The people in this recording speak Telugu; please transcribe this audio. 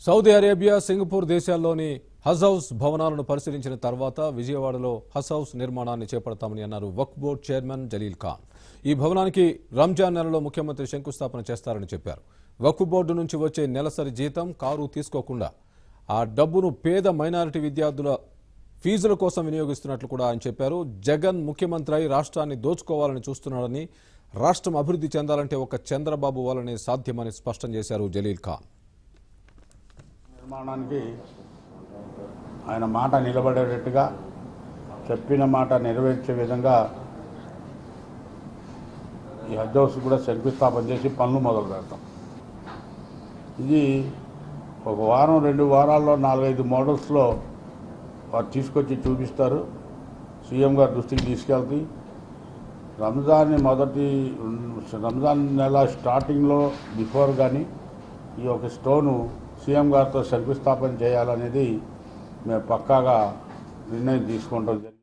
సౌదీ అరేబియా సింగపూర్ దేశాల్లోని హజ్ హౌస్ భవనాలను పరిశీలించిన తర్వాత విజయవాడలో హజ్ హౌస్ నిర్మాణాన్ని చేపడతామని అన్నారు వక్ఫ్ బోర్డు చైర్మన్ జలీల్ ఖాన్ ఈ భవనానికి రంజాన్ నెలలో ముఖ్యమంత్రి శంకుస్థాపన చేస్తారని చెప్పారు వక్ఫ్ బోర్డు నుంచి వచ్చే నెలసరి జీతం కారు తీసుకోకుండా ఆ డబ్బును పేద మైనారిటీ విద్యార్థుల ఫీజుల కోసం వినియోగిస్తున్నట్లు కూడా ఆయన చెప్పారు జగన్ ముఖ్యమంత్రి అయి రాష్ట్రాన్ని దోచుకోవాలని చూస్తున్నాడని రాష్ట్రం అభివృద్ధి చెందాలంటే ఒక చంద్రబాబు వల్లనే సాధ్యమని స్పష్టం చేశారు జలీల్ ఖాన్ నిర్మాణానికి ఆయన మాట నిలబడేటట్టుగా చెప్పిన మాట నెరవేర్చే విధంగా ఈ హజ్ హౌస్ కూడా శంకుస్థాపన చేసి పనులు మొదలు పెడతాం ఇది ఒక వారం రెండు వారాల్లో నాలుగైదు మోడల్స్లో వారు తీసుకొచ్చి చూపిస్తారు సీఎం గారి దృష్టికి తీసుకెళ్తాయి రంజాన్ మొదటి రంజాన్ నెల స్టార్టింగ్లో బిఫోర్ కానీ ఈ యొక్క స్టోను సీఎం గారితో శంకుస్థాపన చేయాలనేది మేము పక్కాగా నిర్ణయం తీసుకుంటాం జరిగింది